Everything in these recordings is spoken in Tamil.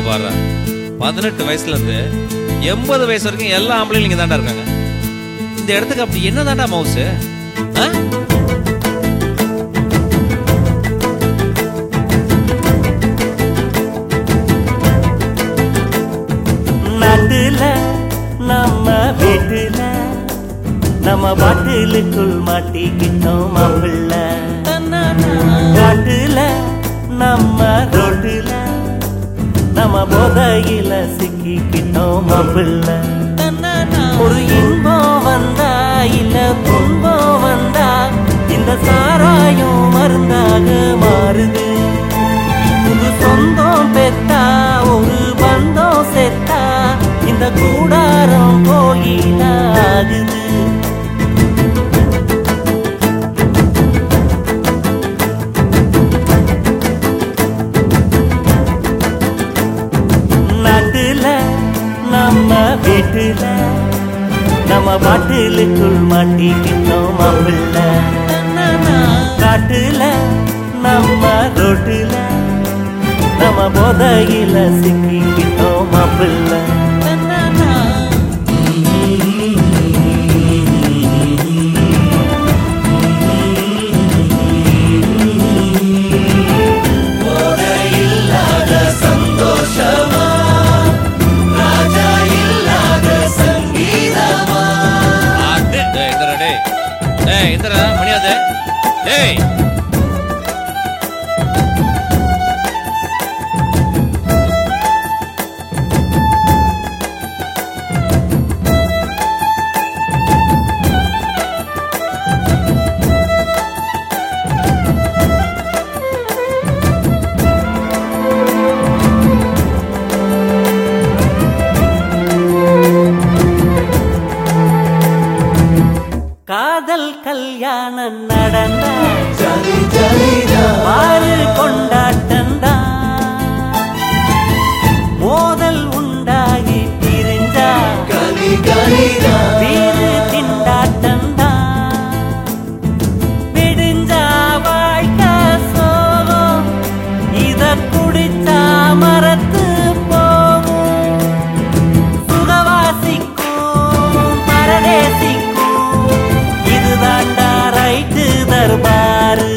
பாரு பதினெட்டு வயசுல இருந்து எண்பது வயசு வரைக்கும் எல்லா ஆம்பளையும் இங்க தாண்டா இருக்காங்க இந்த இடத்துக்கு அப்படி என்ன தாண்டா மவுஸ் நாட்டுல நம்ம வீட்டுல நம்ம பாட்டிலுக்குள் மாட்டிக்கிட்டோம் மாப்பிள்ள காட்டுல நம்ம ரோட்டுல நம்ம போதையில சிக்கிக்கிட்டோம் மாப்பிள்ள ஒரு இன்பம் வந்தா இல்ல துன்பம் வந்தா இந்த சாராயம் மருந்தாக மாறுது புது சொந்தம் பெத்தா ஒரு பந்தம் செத்தா இந்த கூடாரம் கோயிலாகுது நாட்டுல நம்ம வீட்டுல நம்ம பாட்டிலுக்குள் மாட்டிக்கிட்டோம் மாப்பிள்ள காட்டுல நம்ம ரோட்டுல நம்ம போதையில சிக்கிக்கிட்டோம் மாப்பிள்ள இந்தரா டேய் ஏய் இந்தரா மணியாதே டேய் காதல் கல்யாணம் நடந்த பாரு கொண்டாட்டந்தா மோதல் உண்டாகி பிரிஞ்சா வீடு திண்டாட்டந்தா விடிஞ்சா வாழ்க்கை சோகம் இத குடிச்சா மரத்து போகும் சுகவாசிக்கும் பரதேசிக்கும் இதுதாண்டா ரைட்டு தர்பாரு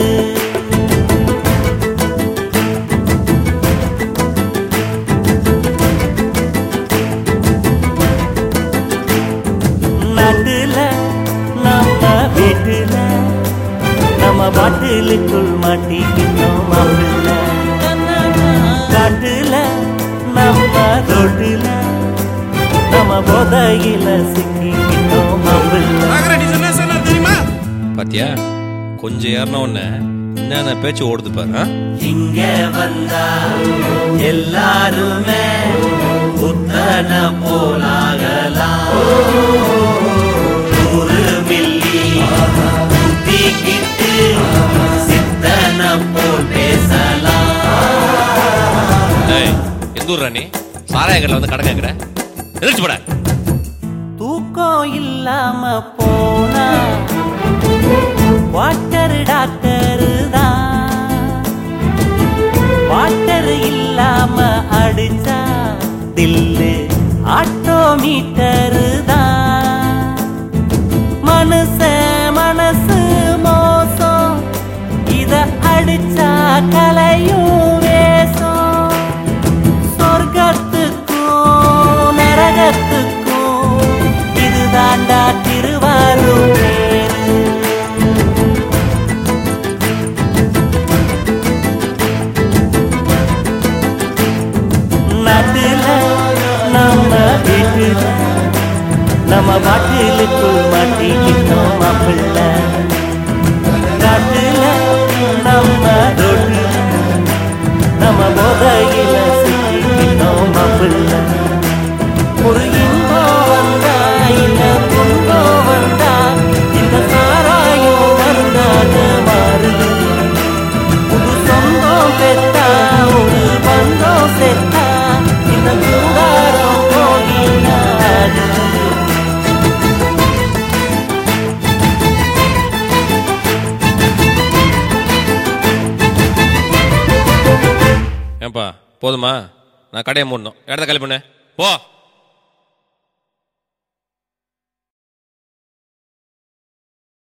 நாட்டுல நம்ம வீட்டுல நம்ம பாட்டிலுக்குள் மாட்டிக்கிட்டோம் மாப்பிள்ள காட்டுல நம்ம ரோட்டுல நம்ம போதையில சிக்கிக்கிட்டோம் மாப்பிள்ள நாகராஜ் என்ன சொன்னார் தெரியுமா பாத்தியா கொஞ்சம் ஏறின உடனே என்னென்ன பேச்சு ஓடுது பாரு ஆ? இங்க வந்தா எல்லாருமே புத்தன போலாகலாம் நூறு மில்லி ஊத்திக்கிட்டு சித்தன போல் பேசலாம் ஏய் எந்த ஊர் ராணி சாராய கடையில் வந்து கடை கேட்குற எதிர்த்து போட தூக்கம் இல்லாம போனா வாட்டர் டாக்டர் தான் வாட்டர் இல்லாம அடிச்சா தில்லு ஆட்டோ மீட்டர் தான் மனுஷ மனசு மோசம் இத அடிச்சா கலையும் வேஷம் சொர்க்கத்துக்கும் நரகத்துக்கும் இதுதாண்டா திருவாரூர் பேரு நாட்டுல நம்ம வீட்டுல நம்ம பாட்டிலுக்குள் மாட்டிக்கிட்டோம் மாப்பிள்ள காட்டுல நம்ம ரோட்டுல நம்ம போதையில சிக்கிக்கிட்டோம் மாப்பிள்ள ஒரு இன்பம் வந்தா இல்ல துன்பம் வந்தா இந்த சாராயம் மருந்தாக மாறுது புது சொந்தம் பெத்தா ஒரு பந்தம் செத்தா இந்த கூடாரம் போகினாது ஏன்பா போதுமா நான் கடையை மூடணும் இடத்த காலி பண்ணு போ